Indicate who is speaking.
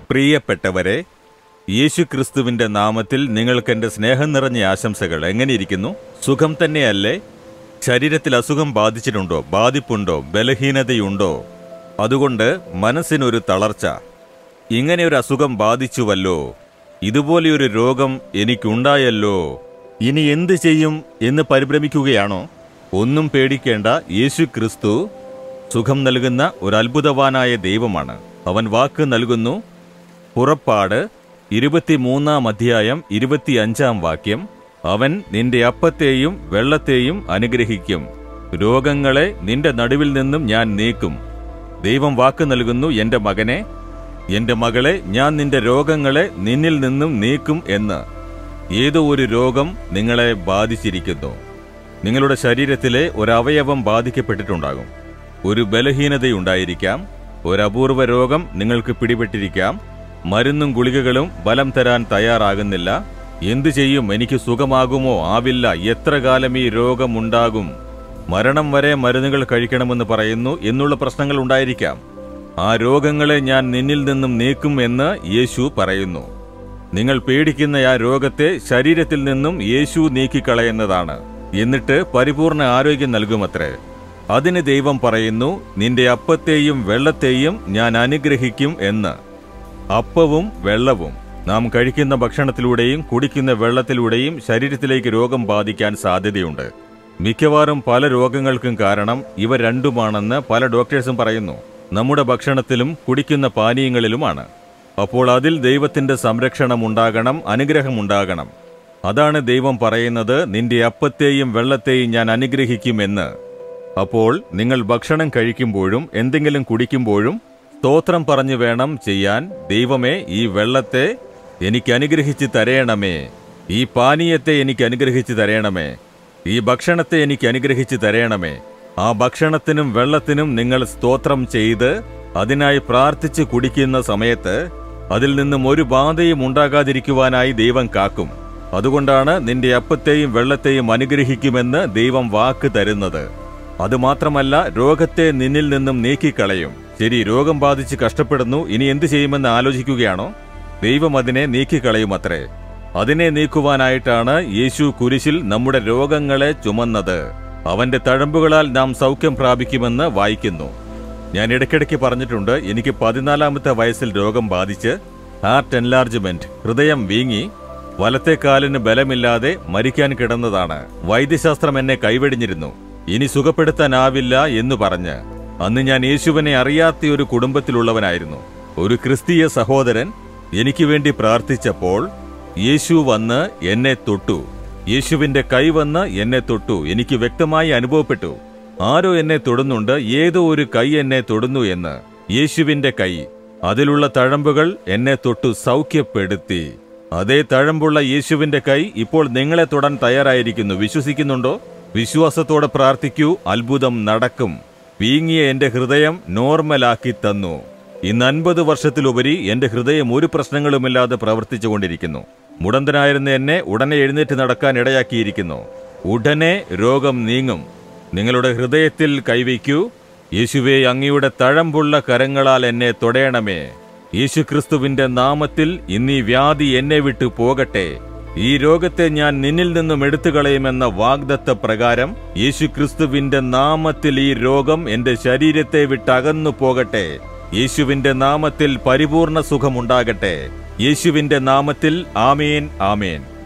Speaker 1: പ്രിയപ്പെട്ടവരെ യേശുക്രിസ്തുവിന്റെ നാമത്തിൽ നിങ്ങൾക്ക് എന്റെ സ്നേഹം നിറഞ്ഞ ആശംസകൾ എങ്ങനെയിരിക്കുന്നു സുഖം തന്നെയല്ലേ ശരീരത്തിൽ അസുഖം ബാധിച്ചിട്ടുണ്ടോ ബാധിപ്പുണ്ടോ ബലഹീനതയുണ്ടോ അതുകൊണ്ട് മനസ്സിനൊരു തളർച്ച ഇങ്ങനെ ഒരു അസുഖം ബാധിച്ചുവല്ലോ ഇതുപോലെയൊരു രോഗം എനിക്കുണ്ടായല്ലോ ഇനി എന്ത് ചെയ്യും എന്ന് പരിഭ്രമിക്കുകയാണോ ഒന്നും പേടിക്കേണ്ട യേശു ക്രിസ്തു സുഖം നൽകുന്ന ഒരു അത്ഭുതവാനായ ദൈവമാണ് അവൻ വാക്ക് നൽകുന്നു പുറപ്പാട് ഇരുപത്തിമൂന്നാം അധ്യായം ഇരുപത്തിയഞ്ചാം വാക്യം അവൻ നിന്റെ അപ്പത്തെയും വെള്ളത്തെയും അനുഗ്രഹിക്കും രോഗങ്ങളെ നിന്റെ നടുവിൽ നിന്നും ഞാൻ നീക്കും ദൈവം വാക്ക് നൽകുന്നു എന്റെ മകനെ എന്റെ മകളെ ഞാൻ നിന്റെ രോഗങ്ങളെ നിന്നിൽ നിന്നും നീക്കും എന്ന് ഏതോ ഒരു രോഗം നിങ്ങളെ ബാധിച്ചിരിക്കുന്നു നിങ്ങളുടെ ശരീരത്തിലെ ഒരവയവം ബാധിക്കപ്പെട്ടിട്ടുണ്ടാകും ഒരു ബലഹീനതയുണ്ടായിരിക്കാം ഒരു അപൂർവ രോഗം നിങ്ങൾക്ക് പിടിപെട്ടിരിക്കാം മരുന്നും ഗുളികകളും ബലം തരാൻ തയ്യാറാകുന്നില്ല എന്തു ചെയ്യും എനിക്ക് സുഖമാകുമോ ആവില്ല എത്ര കാലം ഈ രോഗമുണ്ടാകും മരണം വരെ മരുന്നുകൾ കഴിക്കണമെന്ന് പറയുന്നു എന്നുള്ള പ്രശ്നങ്ങൾ ഉണ്ടായിരിക്കാം ആ രോഗങ്ങളെ ഞാൻ നിന്നിൽ നിന്നും നീക്കും എന്ന് യേശു പറയുന്നു നിങ്ങൾ പേടിക്കുന്ന ആ രോഗത്തെ ശരീരത്തിൽ നിന്നും യേശു നീക്കിക്കളയുന്നതാണ് എന്നിട്ട് പരിപൂർണ ആരോഗ്യം നൽകുമത്രേ അതിന് ദൈവം പറയുന്നു നിന്റെ അപ്പത്തെയും വെള്ളത്തെയും ഞാൻ അനുഗ്രഹിക്കും എന്ന് അപ്പവും വെള്ളവും നാം കഴിക്കുന്ന ഭക്ഷണത്തിലൂടെയും കുടിക്കുന്ന വെള്ളത്തിലൂടെയും ശരീരത്തിലേക്ക് രോഗം ബാധിക്കാൻ സാധ്യതയുണ്ട് മിക്കവാറും പല രോഗങ്ങൾക്കും കാരണം ഇവ രണ്ടുമാണെന്ന് പല ഡോക്ടേഴ്സും പറയുന്നു നമ്മുടെ ഭക്ഷണത്തിലും കുടിക്കുന്ന പാനീയങ്ങളിലുമാണ് അപ്പോൾ അതിൽ ദൈവത്തിന്റെ സംരക്ഷണം ഉണ്ടാകണം അനുഗ്രഹം ഉണ്ടാകണം അതാണ് ദൈവം പറയുന്നത് നിന്റെ അപ്പത്തെയും വെള്ളത്തെയും ഞാൻ അനുഗ്രഹിക്കുമെന്ന് അപ്പോൾ നിങ്ങൾ ഭക്ഷണം കഴിക്കുമ്പോഴും എന്തെങ്കിലും കുടിക്കുമ്പോഴും സ്തോത്രം പറഞ്ഞു വേണം ചെയ്യാൻ ദൈവമേ ഈ വെള്ളത്തെ എനിക്ക് അനുഗ്രഹിച്ച് തരയണമേ ഈ പാനീയത്തെ എനിക്ക് അനുഗ്രഹിച്ച് തരയണമേ ഈ ഭക്ഷണത്തെ എനിക്ക് അനുഗ്രഹിച്ച് തരയണമേ ആ ഭക്ഷണത്തിനും വെള്ളത്തിനും നിങ്ങൾ സ്തോത്രം ചെയ്ത് അതിനായി പ്രാർത്ഥിച്ച് കുടിക്കുന്ന സമയത്ത് അതിൽ നിന്നും ഒരു ബാധയും ഉണ്ടാകാതിരിക്കുവാനായി ദൈവം കാക്കും അതുകൊണ്ടാണ് നിന്റെ അപ്പത്തെയും വെള്ളത്തെയും അനുഗ്രഹിക്കുമെന്ന് ദൈവം വാക്ക് തരുന്നത് അതുമാത്രമല്ല രോഗത്തെ നിന്നിൽ നിന്നും നീക്കിക്കളയും ശരി രോഗം ബാധിച്ച് കഷ്ടപ്പെടുന്നു ഇനി എന്തു ചെയ്യുമെന്ന് ആലോചിക്കുകയാണോ ദൈവം അതിനെ നീക്കിക്കളയുമത്രേ അതിനെ നീക്കുവാനായിട്ടാണ് യേശു കുരിശിൽ നമ്മുടെ രോഗങ്ങളെ ചുമന്നത് അവന്റെ തഴമ്പുകളാൽ നാം സൗഖ്യം പ്രാപിക്കുമെന്ന് വായിക്കുന്നു ഞാൻ ഇടയ്ക്കിടയ്ക്ക് പറഞ്ഞിട്ടുണ്ട് എനിക്ക് പതിനാലാമത്തെ വയസ്സിൽ രോഗം ബാധിച്ച് ഹാർട്ട് എൻലാർജ്മെന്റ് ഹൃദയം വീങ്ങി വലത്തെ കാലിന് ബലമില്ലാതെ മരിക്കാൻ കിടന്നതാണ് വൈദ്യശാസ്ത്രം എന്നെ കൈവെടിഞ്ഞിരുന്നു ഇനി സുഖപ്പെടുത്താനാവില്ല എന്ന് പറഞ്ഞ് അന്ന് ഞാൻ യേശുവിനെ അറിയാത്ത ഒരു കുടുംബത്തിലുള്ളവനായിരുന്നു ഒരു ക്രിസ്തീയ സഹോദരൻ എനിക്ക് വേണ്ടി പ്രാർത്ഥിച്ചപ്പോൾ യേശു വന്ന് എന്നെ തൊട്ടു യേശുവിന്റെ കൈ വന്ന് എന്നെ തൊട്ടു എനിക്ക് വ്യക്തമായി അനുഭവപ്പെട്ടു ആരോ എന്നെ തൊടുന്നുണ്ട് ഏതോ ഒരു കൈ എന്നെ തൊടുന്നു എന്ന് യേശുവിന്റെ കൈ അതിലുള്ള തഴമ്പുകൾ എന്നെ തൊട്ടു സൗഖ്യപ്പെടുത്തി അതേ തഴമ്പുള്ള യേശുവിന്റെ കൈ ഇപ്പോൾ നിങ്ങളെ തൊടാൻ തയ്യാറായിരിക്കുന്നു വിശ്വസിക്കുന്നുണ്ടോ വിശ്വാസത്തോടെ പ്രാർത്ഥിക്കൂ അത്ഭുതം നടക്കും വീങ്ങിയ എന്റെ ഹൃദയം നോർമലാക്കി തന്നു ഇന്ന് അൻപത് വർഷത്തിലുപരി എന്റെ ഹൃദയം ഒരു പ്രശ്നങ്ങളുമില്ലാതെ പ്രവർത്തിച്ചുകൊണ്ടിരിക്കുന്നു മുടന്തനായിരുന്ന എന്നെ ഉടനെ എഴുന്നേറ്റ് നടക്കാൻ ഇടയാക്കിയിരിക്കുന്നു ഉടനെ രോഗം നീങ്ങും നിങ്ങളുടെ ഹൃദയത്തിൽ കൈവയ്ക്കൂ യേശുവെ അങ്ങയുടെ തഴമ്പുള്ള കരങ്ങളാൽ എന്നെ തൊടയണമേ യേശുക്രിസ്തുവിന്റെ നാമത്തിൽ ഇന്നീ വ്യാധി എന്നെ വിട്ടു പോകട്ടെ ഈ രോഗത്തെ ഞാൻ നിന്നിൽ നിന്നും എടുത്തു കളയുമെന്ന വാഗ്ദത്ത പ്രകാരം യേശുക്രിസ്തുവിന്റെ നാമത്തിൽ ഈ രോഗം എന്റെ ശരീരത്തെ വിട്ടകന്നു പോകട്ടെ യേശുവിന്റെ നാമത്തിൽ പരിപൂർണ സുഖമുണ്ടാകട്ടെ യേശുവിന്റെ നാമത്തിൽ ആമേൻ ആമേൻ